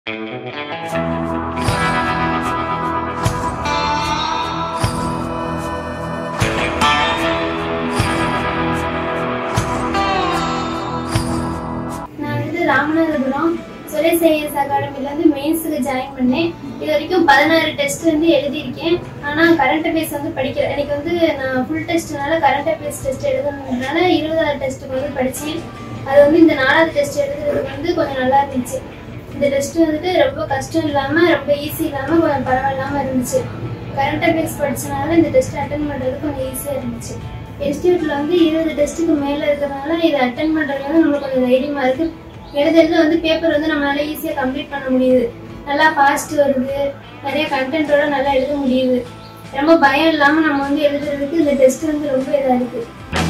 நான் வந்து ராமநாதபுரம் சுரேஷ் ஐஎஸ் அகாடமில வந்து மெயின்ஸுக்கு ஜாயின் பண்ணேன் இது வரைக்கும் பதினாறு டெஸ்ட் வந்து எழுதியிருக்கேன் ஆனால் கரண்ட் அஃபேர்ஸ் வந்து படிக்கல எனக்கு வந்து நான் ஃபுல் டெஸ்ட்னால கரண்ட் அஃபேர்ஸ் டெஸ்ட் எழுதணுன்றனால இருபதாவது டெஸ்ட்டுக்கு வந்து படித்தேன் அது வந்து இந்த நாலாவது டெஸ்ட் எழுதுறதுக்கு வந்து கொஞ்சம் நல்லா இருந்துச்சு இந்த டெஸ்ட் வந்துட்டு ரொம்ப கஷ்டம் இல்லாமல் ரொம்ப ஈஸி இல்லாமல் கொஞ்சம் பரவாயில்லாமல் இருந்துச்சு கரண்ட் அஃபேர்ஸ் படிச்சனால இந்த டெஸ்ட் அட்டன் பண்ணுறது கொஞ்சம் ஈஸியாக இருந்துச்சு இன்ஸ்டியூட்டில் வந்து இருபது டெஸ்ட்டுக்கு மேலே இருக்கிறதுனால இதை அட்டன் பண்ணுறது வந்து நம்மளுக்கு கொஞ்சம் தைரியமாக இருக்குது எழுதுறதுல வந்து பேப்பர் வந்து நம்மளால ஈஸியாக கம்ப்ளீட் பண்ண முடியுது நல்லா ஃபாஸ்ட் வருது நிறைய கண்டென்ட்டோட நல்லா எழுத முடியுது ரொம்ப பயம் இல்லாமல் நம்ம வந்து எழுதுறதுக்கு இந்த டெஸ்ட் வந்து ரொம்ப இதாக இருக்குது